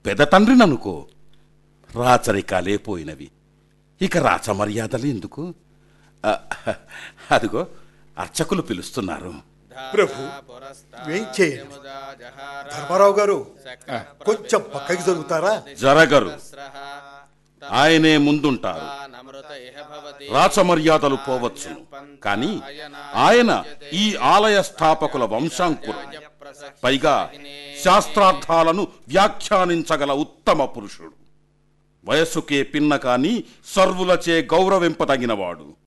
పెద తండ్రిననుకో రాచరికాలే పోయినవి ఇక రాచమర్యాదలు ఎందుకు ఆ, అదిగో అర్చకులు పిలుస్తున్నారు ప్రభు వేంచేయండి ధర్మారావు గారు కొంచెం పక్కకి జరుగుతారా జరగరు ఆయనే ముందుంటారు రాచమర్యాదలు పోవచ్చును కానీ ఆయన ఈ ఆలయ స్థాపకుల వంశాంకురం పైగా శాస్త్రార్థాలను వ్యాఖ్యానించగల ఉత్తమ పురుషుడు వయస్సుకే పిన్న కాని సర్వులచే గౌరవింపదగినవాడు